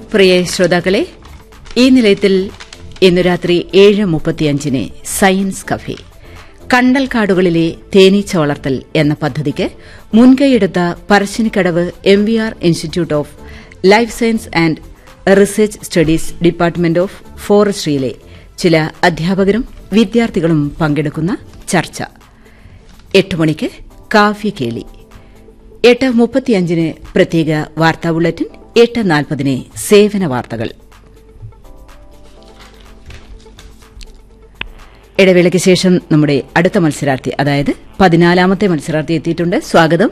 പ്രിയ ശ്രോതാക്കളെ ഈ നിലയത്തിൽ ഇന്നു രാത്രി ഏഴ് മുപ്പത്തിയഞ്ചിന് സയൻസ് കഫേ കണ്ടൽക്കാടുകളിലെ തേനീച്ച വളർത്തൽ എന്ന പദ്ധതിക്ക് മുൻകൈയെടുത്ത Parassinikadavu M V R institute of life science and research studies department of ഫോറസ്ട്രിയിലെ ചില അധ്യാപകരും വിദ്യാർത്ഥികളും പങ്കെടുക്കുന്ന ചർച്ച എട്ട് മണിക്ക് കാവ്യ കേളി എട്ട് മുപ്പത്തിയഞ്ചിന് പ്രത്യേക വാർത്താ ബുള്ളറ്റിൻ എട്ട് നാൽപ്പതിന് സേവന വാർത്തകൾ ഇടവേളയ്ക്ക് ശേഷം നമ്മുടെ അടുത്ത മത്സരാർത്ഥി അതായത് പതിനാലാമത്തെ മത്സരാർത്ഥി എത്തിയിട്ടുണ്ട് സ്വാഗതം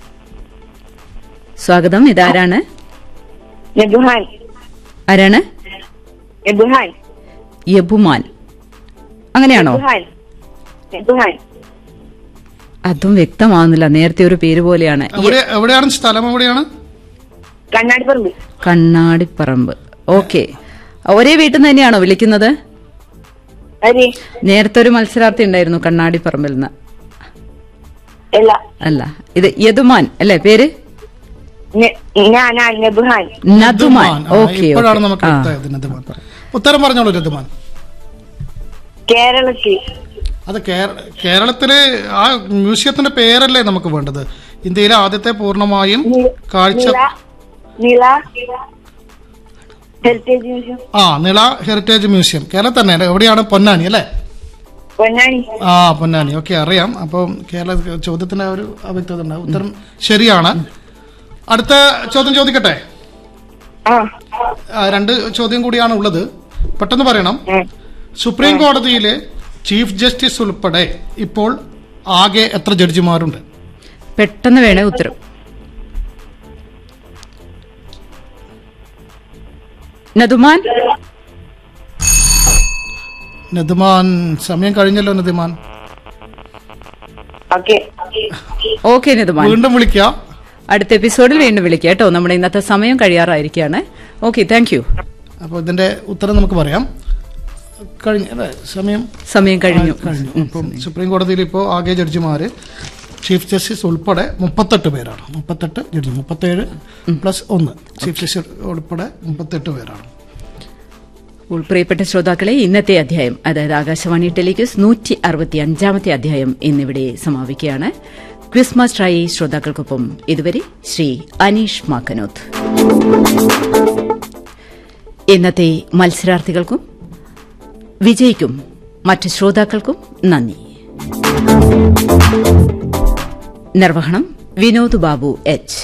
സ്വാഗതം ഇതാരാണ് നെബുഹാൻ ആരാണ് നെബുഹാൻ യബുമാൻ അങ്ങനെയാണോ നെബുഹാൻ നെബുഹാൻ അതും വ്യക്തമാവുന്നില്ല നേരത്തെ ഒരു പേര് പോലെയാണ് എവിടെ എവിടെയാണ് സ്ഥലം എവിടെയാണ് കണ്ണാടിപ്പറമ്പ് കണ്ണാടിപ്പറമ്പ് ഓക്കെ ഒരേ വീട്ടിൽ നിന്ന് തന്നെയാണോ വിളിക്കുന്നത് അരി നേരത്തെ ഒരു മത്സരാർത്ഥി ഉണ്ടായിരുന്നു കണ്ണാടിപ്പറമ്പിൽ നിന്ന് അല്ല അല്ല ഇത് യദുമാൻ അല്ലേ പേര് നെ- ഞാനാ നെബുഹാൻ നദുമാൻ ആ, ഓക്കെ ഇപ്പോഴാണ് നമുക്ക് വ്യക്തമായത് നദുമാൻ ഉത്തരം പറഞ്ഞോളൂ രതുമാൻ കേരളത്തിൽ അത് കേര- കേരളത്തില് ആ മ്യൂസിയത്തിന്റെ പേരല്ലേ നമുക്ക് വേണ്ടത് ഇന്ത്യയിലെ ആദ്യത്തെ പൂർണ്ണമായും നി- കാഴ്ച നില നില ഹെറിറ്റേജ് മ്യൂസിയം ആ നിള ഹെറിറ്റേജ് മ്യൂസിയം കേരളത്തിൽ തന്നെ എവിടെയാണ് പൊന്നാനി അല്ലേ പൊന്നാനി ആ പൊന്നാനി ഓക്കെ അറിയാം അപ്പം കേരള ചോദ്യത്തിന് ഒരു അവ്യക്തത ഉണ്ടാവും ഉത്തരം ശരിയാണ് അടുത്ത ചോദ്യം ചോദിക്കട്ടെ ആ ആ, രണ്ട് ചോദ്യം കൂടിയാണ് ഉള്ളത് പെട്ടെന്ന് പറയണം ഉം. സുപ്രീം കോടതിയിലെ ചീഫ് ജസ്റ്റിസ് ഉൾപ്പെടെ ഇപ്പോൾ ആകെ എത്ര ജഡ്ജിമാരുണ്ട് പെട്ടെന്ന് വേണേ ഉത്തരം നദുമാൻ നദിമാൻ സമയം കഴിഞ്ഞല്ലോ നദിമാൻ ഓക്കെ ഓക്കെ നദുമാൻ വീണ്ടും വിളിക്കാം അടുത്ത എപ്പിസോഡിൽ വീണ്ടും വിളിക്കാം കേട്ടോ നമ്മുടെ ഇന്നത്തെ സമയം കഴിയാറായിരിക്കുകയാണ് ഓക്കെ താങ്ക് യു അപ്പോൾ ഇതിന്റെ ഉത്തരം നമുക്ക് പറയാം കഴിഞ്ഞ അല്ലേ സമയം സമയം കഴിഞ്ഞു കഴിഞ്ഞു അപ്പം സുപ്രീം കോടതിയിൽ ഇപ്പോൾ ആകെ ജഡ്ജിമാര് ചീഫ് ജസ്റ്റിസ് ഉൾപ്പെടെ മുപ്പത്തെട്ട് പേരാണ് മുപ്പത്തെട്ട് ജഡ്ജി മുപ്പത്തേഴ് പ്ലസ് ഒന്ന് ചീഫ് ജസ്റ്റിസ് ഉൾപ്പെടെ മുപ്പത്തെട്ട് പേരാണ് അപ്പോൾ പ്രിയപ്പെട്ട ശ്രോതാക്കളെ ഇന്നത്തെ അധ്യായം അതായത് ആകാശവാണി ടെലിക്യൂസ് നൂറ്റി അറുപത്തി അഞ്ചാമത്തെ അധ്യായം ഇന്നിവിടെ സമാപിക്കുകയാണ് ക്വിസ് മാസ്റ്ററായി ശ്രോതാക്കൾക്കൊപ്പം ഇതുവരെ ശ്രീ അനീഷ് മാക്കനോത്ത് ഇന്നത്തെ മത്സരാർത്ഥികൾക്കും വിജയിക്കും മറ്റ് ശ്രോതാക്കൾക്കും നന്ദി നിർവഹണം വിനോദ് ബാബു എച്ച്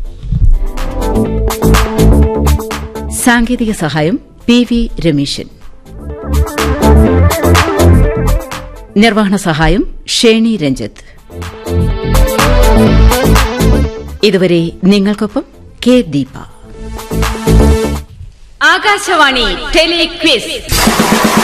സാങ്കേതിക സഹായം പി വി രമേശൻ നിർവഹണ സഹായം ഷേണി രഞ്ജിത്ത് ഇതുവരെ നിങ്ങൾക്കൊപ്പം കെ ദീപ ആകാശവാണി ടെലിക്വിസ്